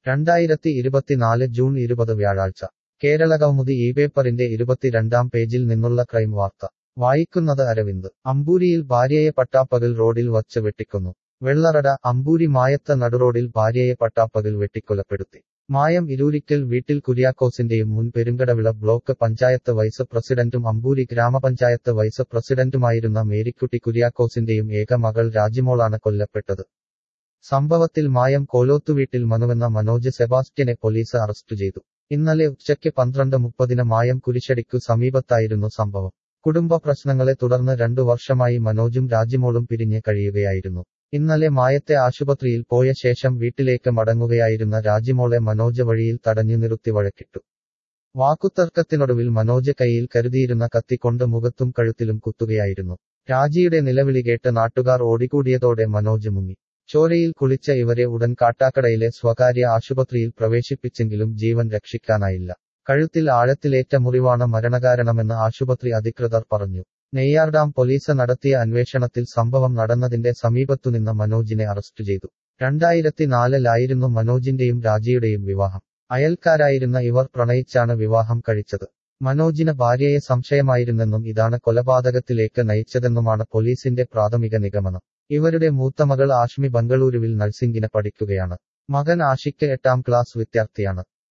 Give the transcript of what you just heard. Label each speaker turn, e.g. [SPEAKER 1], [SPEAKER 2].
[SPEAKER 1] രണ്ടായിരത്തി ഇരുപത്തിനാല് ജൂൺ ഇരുപത് വ്യാഴാഴ്ച കേരള കൗമുദി ഈ പേപ്പറിന്റെ ഇരുപത്തിരണ്ടാം പേജിൽ നിന്നുള്ള ക്രൈം വാർത്ത വായിക്കുന്നത് അരവിന്ദ് അമ്പൂരിയിൽ ഭാര്യയെ പട്ടാപ്പകൽ റോഡിൽ വച്ച് വെട്ടിക്കൊന്നു വെള്ളറട അമ്പൂരി മായത്ത നടുറോഡിൽ ഭാര്യയെ പട്ടാപ്പകൽ വെട്ടിക്കൊലപ്പെടുത്തി മായം ഇരുരിക്കൽ വീട്ടിൽ കുര്യാക്കോസിന്റെയും മുൻ പെരുങ്കടവിള ബ്ലോക്ക് പഞ്ചായത്ത് വൈസ് പ്രസിഡന്റും അമ്പൂരി ഗ്രാമപഞ്ചായത്ത് വൈസ് പ്രസിഡന്റുമായിരുന്ന മേരിക്കുട്ടി കുര്യാക്കോസിന്റെയും ഏക മകൾ രാജിമോളാണ് കൊല്ലപ്പെട്ടത് സംഭവത്തിൽ മായം കോലോത്തുവീട്ടിൽ മനുവെന്ന മനോജ് സെബാസ്റ്റ്യനെ പോലീസ് അറസ്റ്റ് ചെയ്തു ഇന്നലെ ഉച്ചയ്ക്ക് പന്ത്രണ്ട് മുപ്പതിന് മായം കുരിശടിക്കു സമീപത്തായിരുന്നു സംഭവം കുടുംബ പ്രശ്നങ്ങളെ തുടർന്ന് രണ്ടു വർഷമായി മനോജും രാജിമോളും പിരിഞ്ഞ് കഴിയുകയായിരുന്നു ഇന്നലെ മായത്തെ ആശുപത്രിയിൽ പോയ ശേഷം വീട്ടിലേക്ക് മടങ്ങുകയായിരുന്ന രാജിമോളെ മനോജ് വഴിയിൽ തടഞ്ഞു നിർത്തി വഴക്കിട്ടു വാക്കുതർക്കത്തിനൊടുവിൽ മനോജ് കൈയിൽ കരുതിയിരുന്ന കത്തിക്കൊണ്ട് മുഖത്തും കഴുത്തിലും കുത്തുകയായിരുന്നു രാജിയുടെ നിലവിളി കേട്ട് നാട്ടുകാർ ഓടിക്കൂടിയതോടെ മനോജ് മുങ്ങി ചോരയിൽ കുളിച്ച ഇവരെ ഉടൻ കാട്ടാക്കടയിലെ സ്വകാര്യ ആശുപത്രിയിൽ പ്രവേശിപ്പിച്ചെങ്കിലും ജീവൻ രക്ഷിക്കാനായില്ല കഴുത്തിൽ ആഴത്തിലേറ്റ മുറിവാണ് മരണകാരണമെന്ന് ആശുപത്രി അധികൃതർ പറഞ്ഞു നെയ്യാർഡാം പോലീസ് നടത്തിയ അന്വേഷണത്തിൽ സംഭവം നടന്നതിന്റെ സമീപത്തുനിന്ന് മനോജിനെ അറസ്റ്റ് ചെയ്തു രണ്ടായിരത്തിനാലിലായിരുന്നു മനോജിന്റെയും രാജിയുടെയും വിവാഹം അയൽക്കാരായിരുന്ന ഇവർ പ്രണയിച്ചാണ് വിവാഹം കഴിച്ചത് മനോജിന് ഭാര്യയെ സംശയമായിരുന്നെന്നും ഇതാണ് കൊലപാതകത്തിലേക്ക് നയിച്ചതെന്നുമാണ് പോലീസിന്റെ പ്രാഥമിക നിഗമനം ഇവരുടെ മൂത്തമകൾ ആഷ്മി ബംഗളൂരുവിൽ നഴ്സിംഗിന് പഠിക്കുകയാണ് മകൻ ആഷിക്ക് എട്ടാം ക്ലാസ് വിദ്യാർത്ഥിയാണ്